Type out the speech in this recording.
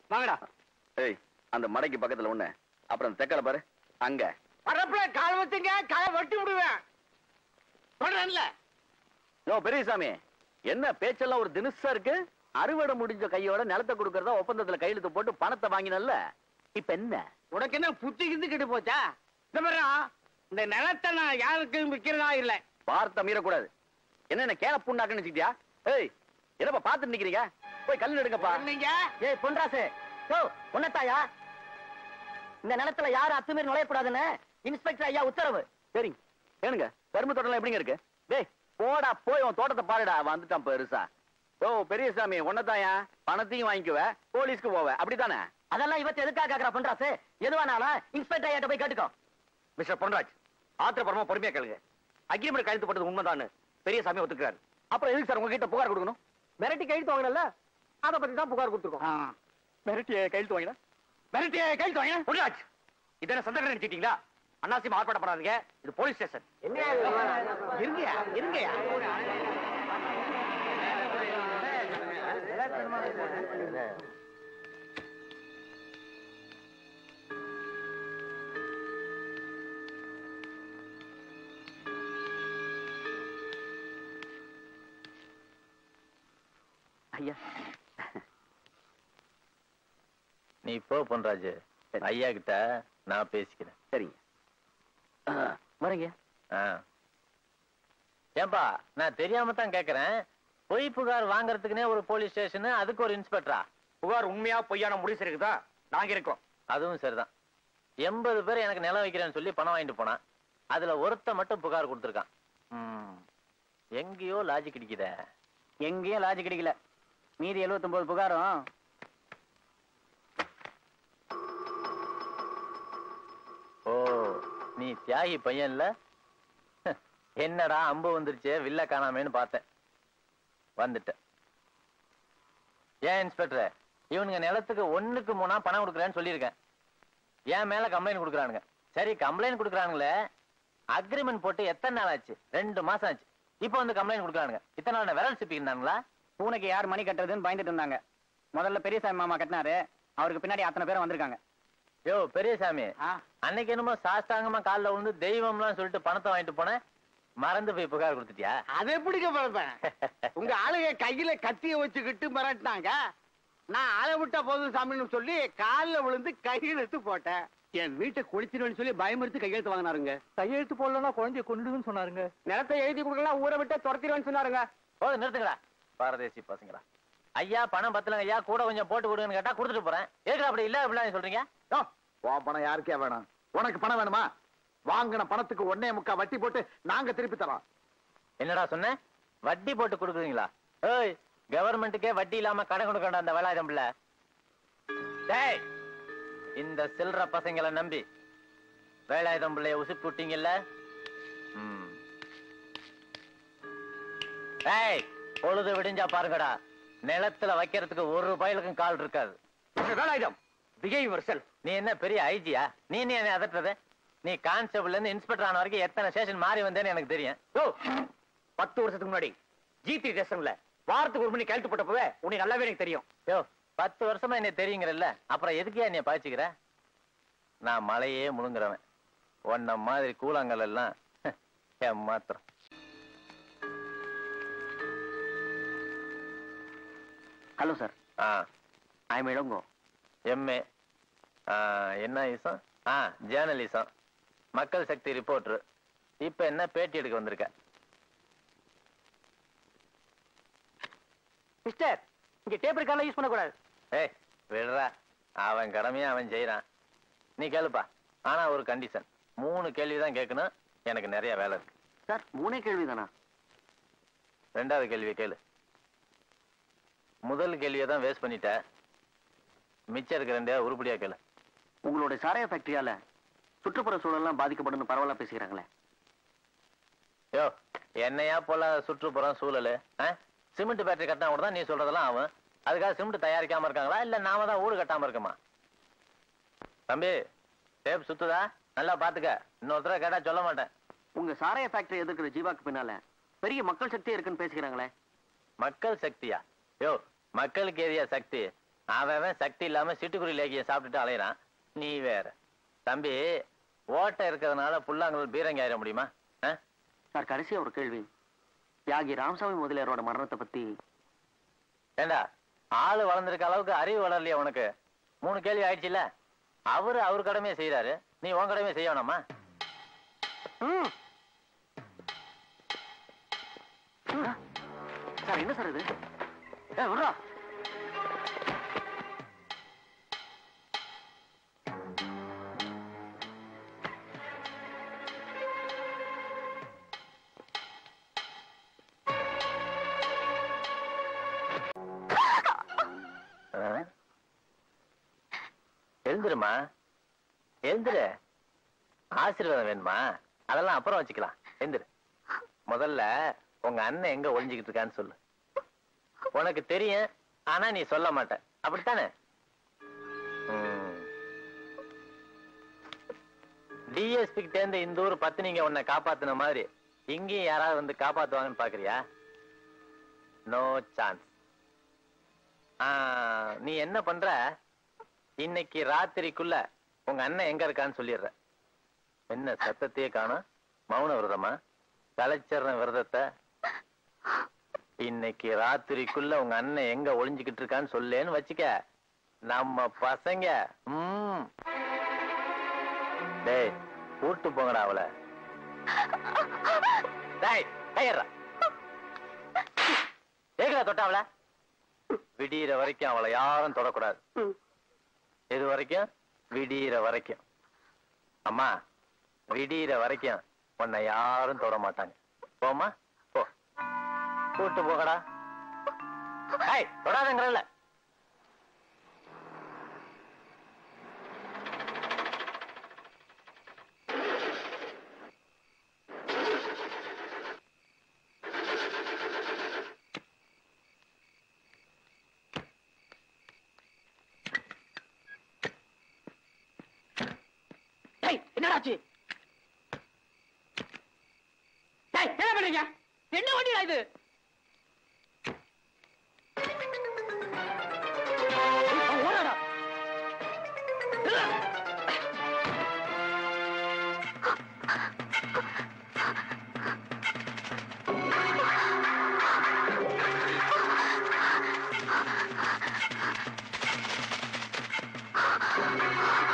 வாங்கடா ஏய் அந்த மடைக்கு பக்கத்துல ஒண்ணு அப்புறம் அந்த தெக்கல பாரு அங்க வரப்புல கால் வச்சுங்க காலை வெட்டி விடுவேன் சொல்றேன்ல யோ பெரியசாமி என்ன பேச்செல்லாம் ஒரு தினுசா இருக்கு அறுவடை முடிஞ்ச கையோட நிலத்தை கொடுக்கறதா ஒப்பந்தத்துல கையெழுத்து போட்டு பணத்தை வாங்கினல்ல இப்ப என்ன உனக்கு என்ன புத்தி கிந்து கெட்டு போச்சா இந்த மாதிரி இந்த நிலத்தை நான் யாருக்கும் விக்கிறதா இல்ல வார்த்தை மீறக்கூடாது என்ன என்ன கேன புண்ணாக்குன்னு வச்சுக்கிட்டியா ஏய் என்னப்பா பாத்துட்டு நிக்கிறீங்க போய் கல் எடுங்கப்பா நீங்க ஏய் பொன்ராசு யோ உன்னத்தாயா இந்த நிலத்துல யாரும் அத்துமீறி நுழையக்கூடாதுன்னு இன்ஸ்பெக்டர் ஐயா உத்தரவு சரிங்க ஏனுங்க கரும்பு தோட்டம் எப்படிங்க இருக்கு டேய் போடா போய் உன் தோட்டத்தை பாருடா வந்துட்டான் பெருசா ஓ பெரியசாமி உன்னதாயா பணத்தையும் வாங்கிக்குவ போலீஸ்க்கு போவ அப்படித்தானே அதெல்லாம் இவத்து எதுக்காக கேக்குறா பொன்ராசு எதுவானாலும் இன்ஸ்பெக்டர் ஐயாட்ட போய் கேட்டுக்கோ மிஸ்டர் பொன்ராஜ் ஆத்திரப்படமா பொறுமையா கேளுங்க அக்ரிமெண்ட் கையெழுத்து போட்டது உண்மைதான் பெரியசாமி ஒத்துக்கிறாரு அப்புறம் எதுக்கு சார் உங்ககிட்ட புகார் கொடுக்கணும் மிரட்டி கையெழுத்து வாங்கினல அத பத்தி தான் புகார் கொடுத்துருக்கோம் மிரட்டி கையெழுத்து வாங்கினா மிரட்டி கையெழுத்து வாங்கின பொன்ராஜ் இதென்ன சந்தேகம் நினைச்சிட்டீங்களா அண்ணாசிமா ஆர்ப்பாட்டப்படாதீங்க இது போலீஸ் ஸ்டேஷன் என்ன இருங்கயா இருங்கயா ஐயா நீ போ பொன்ராஜு ஐயா கிட்ட நான் பேசிக்கிறேன் சரிங்க ஆ, வரேங்க ஆ. ஏன்பா நான் தெரியாம தான் கேக்குறேன் பொய் புகார் வாங்குறதுக்குனே ஒரு போலீஸ் ஸ்டேஷன் அதுக்கு ஒரு இன்ஸ்பெக்டரா புகார் உண்மையா பொய்யான முடிவு இருக்குதா நாங்க இருக்கோம் அதுவும் சரிதான் எண்பது பேர் எனக்கு நிலம் வைக்கிறேன்னு சொல்லி பணம் வாங்கிட்டு போனான் அதுல ஒருத்த மட்டும் புகார் கொடுத்துருக்கான் ம். எங்கேயோ லாஜிக் கிடைக்குதே எங்கேயும் லாஜிக் கிடைக்கல மீதி 79 புகாரும் ஓ நீ தியாகி பையன்ல என்னடா அம்பு வந்துருச்சே வில்ல காணாமேன்னு பார்த்தேன் வந்துட்டேன் ஏன் இன்ஸ்பெக்டர் இவனுங்க நிலத்துக்கு ஒண்ணுக்கு மூணா பணம் கொடுக்குறேன்னு சொல்லியிருக்கேன் ஏன் மேல கம்ப்ளைண்ட் கொடுக்குறானுங்க சரி கம்ப்ளைண்ட் கொடுக்குறானுங்களே அக்ரிமெண்ட் போட்டு எத்தனை நாள் ஆச்சு ரெண்டு மாசம் ஆச்சு இப்போ வந்து கம்ப்ளைண்ட் கொடுக்குறானுங்க இத்தனை நாள் விரல் சிப்பிக்கிறானுங்களா பூனைக்கு யார் மணி கட்டுறதுன்னு பயந்துட்டு இருந்தாங்க முதல்ல பெரியசாமி மாமா கட்டினாரு அவருக்கு பின்னாடி அத்தனை பேரும் வந்திருக்காங்க யோ பெரியசாமி அன்னைக்கு என்னமோ சாஸ்தாங்கமா காலில் விழுந்து தெய்வம்லாம் சொல்லிட்டு பணத்தை வாங்கிட்டு போனேன் மறந்து போய் புகார் கொடுத்துட்டியா அது எப்படிங்க பழப்பேன் உங்க ஆளுங்க கையில கத்திய வச்சுக்கிட்டு மிரட்டினாங்க நான் ஆளை விட்டா போதும் சாமின்னு சொல்லி காலில் விழுந்து கையெழுத்து போட்டேன் என் வீட்டை குளிச்சிருவேன்னு சொல்லி பயமுறுத்தி கையெழுத்து வாங்கினாருங்க கையெழுத்து போடலன்னா குழந்தைய கொண்டுன்னு சொன்னாருங்க நிலத்தை எழுதி கொடுக்கலாம் ஊரை விட்டு துரத்திடுவேன்னு சொன்னாருங்க போதும் நிறுத்துங்களா பாரதேசி பசங்களா ஐயா பணம் பத்தலங்க ஐயா கூட கொஞ்சம் போட்டு கொடுங்கன்னு கேட்டா கொடுத்துட்டு போறேன் எதுக்கு அப்படி இல்ல அப்படிலாம் சொல்றீங்க யோ, உன் பணம் யாருக்கே வேணாம் உனக்கு பணம் வேணுமா வாங்கின பணத்துக்கு ஒன்னே முக்கா வட்டி போட்டு நாங்க திருப்பி தரோம் என்னடா சொன்ன வட்டி போட்டு கொடுக்குறீங்களா ஏய் கவர்மெண்ட்டுக்கே வட்டி இல்லாம கடன் கொடுக்கணும் அந்த வேலாயுதம் பிள்ளை டேய் இந்த சில்லற பசங்களை நம்பி வேலாயுதம் பிள்ளைய உசுப்பு விட்டீங்கல்ல ம். டேய் பொழுது விடிஞ்சா பாருங்கடா நிலத்துல வைக்கிறதுக்கு ஒரு ரூபாயிலுக்கும் கால் இருக்காது வேலாயுதம் பிஹேவ் யுவர் செல்ஃப் நீ என்ன பெரிய ஐஜியா நீ நீ என்ன அதட்டுறது நீ கான்ஸ்டபிள்ல இருந்து இன்ஸ்பெக்டர் ஆன வரைக்கும் எத்தனை ஸ்டேஷன் மாறி வந்தேன்னு எனக்கு தெரியும் யோ பத்து வருஷத்துக்கு முன்னாடி ஜிடி ஸ்டேஷன்ல வாரத்துக்கு ஒரு மணி கழுத்து போட்டப்பவே உனக்கு நல்லாவே எனக்கு தெரியும் யோ பத்து வருஷமா என்ன தெரியுங்கிறல்ல அப்புறம் எதுக்கே என்னைய பாய்ச்சிக்கிற நான் மலையே முழுங்குறவன் உன்ன மாதிரி கூழாங்கல் எல்லாம் என் மாத்திரம் ஹலோ சார் ஆ ஐ எம் இளங்கோ எம்ஏ என்ன இசம் ஆ ஜேர்னலிசம் மக்கள் சக்தி ரிப்போர்ட்டர் இப்ப என்ன பேட்டி எடுக்க வந்திருக்க மிஸ்டர் இங்க டேப் ரெக்கார்ட்ல யூஸ் பண்ணக்கூடாது ஏய் விடுறா அவன் கடமையை அவன் செய்யறான் நீ கேளுப்பா ஆனா ஒரு கண்டிஷன் மூணு கேள்விதான் கேட்கணும் எனக்கு நிறைய வேலை இருக்கு சார் மூணே கேள்வி தானா ரெண்டாவது கேள்வியை கேளு முதல் கேள்வியை தான் வேஸ்ட் பண்ணிட்ட மிச்சம் இருக்க ரெண்டே உருப்படியா கேளு உங்களுடைய சாராய ஃபேக்டரியால சுற்றுப்புற சூழல்லாம் பாதிக்கப்படும் பரவலா பேசிக்கிறாங்களே யோ என்னையா போல சுற்றுப்புறம் சூழல் சிமெண்ட் பேட்டரி கட்டினா கூட தான் நீ சொல்றதெல்லாம் ஆகும் அதுக்காக சிமெண்ட் தயாரிக்காம இருக்காங்களா இல்ல நாம தான் ஊடு கட்டாம இருக்கோமா தம்பி டேப் சுத்துதா நல்லா பாத்துக்க இன்னொருத்தர கேட்டா சொல்ல மாட்டேன் உங்க சாராய ஃபேக்டரி எதிர்க்கிற ஜீவாக்கு பின்னால பெரிய மக்கள் சக்தி இருக்குன்னு பேசிக்கிறாங்களே மக்கள் சக்தியா யோ மக்களுக்கு ஏரியா சக்தி அவன் அவன் சக்தி இல்லாம சிட்டுக்குருவி லேகிய சாப்பிட்டுட்டு அலையறான் நீ வேற தம்பி ஓட்டை இருக்கிறதுனால புல்லாங்கல் பீரங்கி ஆயிட முடியுமா ஆ? சார் கடைசியா ஒரு கேள்வி தியாகி ராமசாமி முதலியாரோட மரணத்தை பத்தி ஏண்டா ஆளு வளர்ந்திருக்க அளவுக்கு அறிவு வளரலையா உனக்கு மூணு கேள்வி ஆயிடுச்சுல்ல அவரு அவர் கடமையை செய்யறாரு நீ உன் கடமையை செய்ய வேணாமா சார் என்ன சார் இது ஏ விட்றா ஆ? எழுந்துருமா எழுந்துரு ஆசீர்வாதம் வேணுமா அதெல்லாம் அப்புறம் வச்சுக்கலாம் எழுந்துரு முதல்ல உங்க அண்ணன் எங்க ஒளிஞ்சுக்கிட்டு இருக்கான்னு சொல்லு உனக்கு தெரியும் ஆனா நீ சொல்ல மாட்ட அப்படித்தானே டிஎஸ்பி கிட்ட இந்த ஊர் பத்தினிங்க உன்னை காப்பாத்துன மாதிரி இங்கேயும் யாராவது வந்து காப்பாத்துவாங்கன்னு பாக்குறியா நோ சான்ஸ் நீ என்ன பண்ற இன்னைக்கு ராத்திரிக்குள்ள உங்க அண்ணன் எங்க இருக்கான்னு சொல்லிடுற என்ன சத்தத்தையே காணோம் மௌன விரதமா கலைச்சர்ற விரதத்தை இன்னைக்கு ராத்திரிக்குள்ள உங்க அண்ணன் எங்க ஒளிஞ்சுக்கிட்டு இருக்கான்னு சொல்லேன்னு வச்சுக்க நம்ம பசங்க ம் டேய் கூட்டு போங்கடா அவளை டேய் கையறா ஏகடா தொட்டா அவளை விடியிற வரைக்கும் அவளை யாரும் தொடக்கூடாது எது வரைக்கும் விடியிற வரைக்கும் அம்மா விடியிற வரைக்கும் உன்னை யாரும் தொட மாட்டாங்க போமா போ கூட்டு போகடா ஏய் தொடாதங்கிறல்ல டேய் என்னடாச்சு டேய் என்ன பண்றீங்க என்ன வண்டிடா இது ஏய், ஓடாடா ஆ